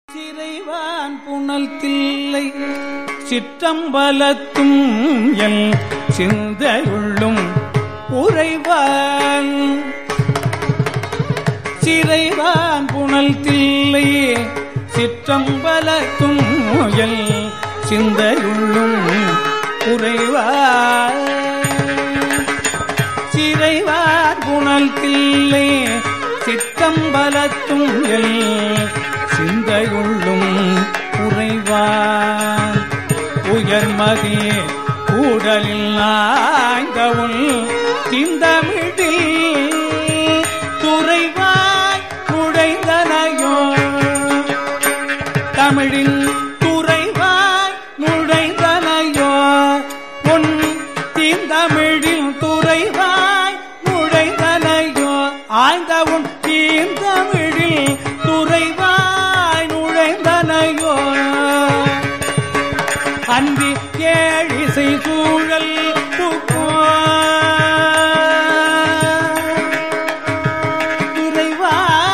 சிறைவான் புனல் தில்லை சிற்றம்பலத்தும் எல் சிந்தையுள்ளும் உறைவான் சிறைவான் புனல் தில்லை சிற்றம்பலத்தும் எல் சிந்தையுள்ளும் உறைவான் சிறைவார் புனல் தில்லை சிற்றம்பலத்தும் எல் சிந்தையுள்ளும் உறைவான் உயர்மதி கூடலில் நாய்ந்தவுள் திந்தமிழில் துறைவாய் நுழைந்தனையோ தமிழில் துறைவாய் நுழைந்தனையோ பொன் தீந்தமிழில் துறைவாய் நுழைந்தனையோ ஆய்ந்த உன் தீந்தமிழில் துறைவாய் நுழைந்தனையோ அன்றி கேழிசை சூழல் புக்கோ இறைவா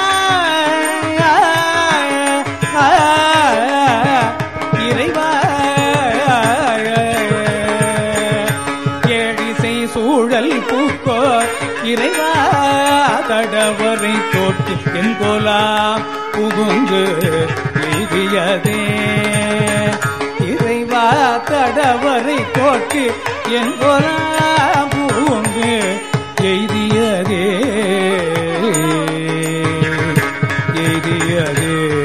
இறைவா ஏழிசை சூழல் பூக்கோ இறைவா கடவரை தோற்றி என்கோலாம் புகுந்து எய்தியதே இறைவா கடவரை தோற்றி என்கோலாம் புகுந்து எய்தியதே எய்தியதே